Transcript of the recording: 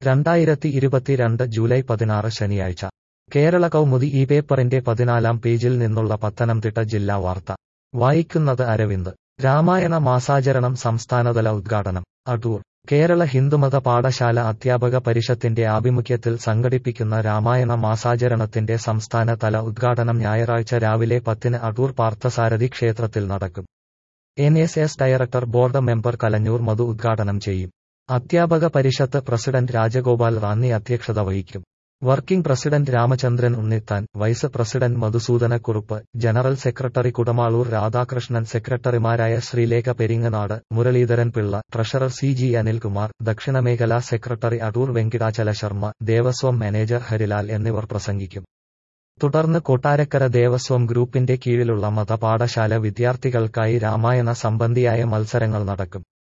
രണ്ടായിരത്തി ഇരുപത്തിരണ്ട് ജൂലൈ പതിനാറ് ശനിയാഴ്ച കേരള കൗമുദി ഈ പേപ്പറിന്റെ പതിനാലാം പേജിൽ നിന്നുള്ള പത്തനംതിട്ട ജില്ലാ വാർത്ത വായിക്കുന്നത് അരവിന്ദ് രാമായണ മാസാചരണം സംസ്ഥാനതല ഉദ്ഘാടനം അടൂർ കേരള ഹിന്ദുമത പാഠശാല അധ്യാപക പരിഷത്തിന്റെ ആഭിമുഖ്യത്തിൽ സംഘടിപ്പിക്കുന്ന രാമായണ മാസാചരണത്തിന്റെ സംസ്ഥാന തല ഉദ്ഘാടനം ഞായറാഴ്ച രാവിലെ പത്തിന് അടൂർ പാർത്ഥസാരഥി ക്ഷേത്രത്തിൽ നടക്കും N S S director board member Kalanjoor Madhu ഉദ്ഘാടനം ചെയ്യും അധ്യാപക പരിഷത്ത് പ്രസിഡന്റ് രാജഗോപാൽ റാന്നി അധ്യക്ഷത വഹിക്കും working president Ramachandran Unnithan vice president Madhusoodanakurup general secretary Kudamaloor Radhakrishnan സെക്രട്ടറിമാരായ Sreelekha Peringanad Muraleedharan Pillai treasurer C G Anilkumar ദക്ഷിണമേഖലാ സെക്രട്ടറി അടൂർ വെങ്കിടാചല ശർമ്മ ദേവസ്വം മാനേജർ ഹരിലാൽ എന്നിവർ പ്രസംഗിക്കും തുടർന്ന് കൊട്ടാരക്കര ദേവസ്വം ഗ്രൂപ്പിന്റെ കീഴിലുള്ള മതപാഠശാല വിദ്യാർത്ഥികൾക്കായി രാമായണ സംബന്ധിയായ മത്സരങ്ങൾ നടക്കും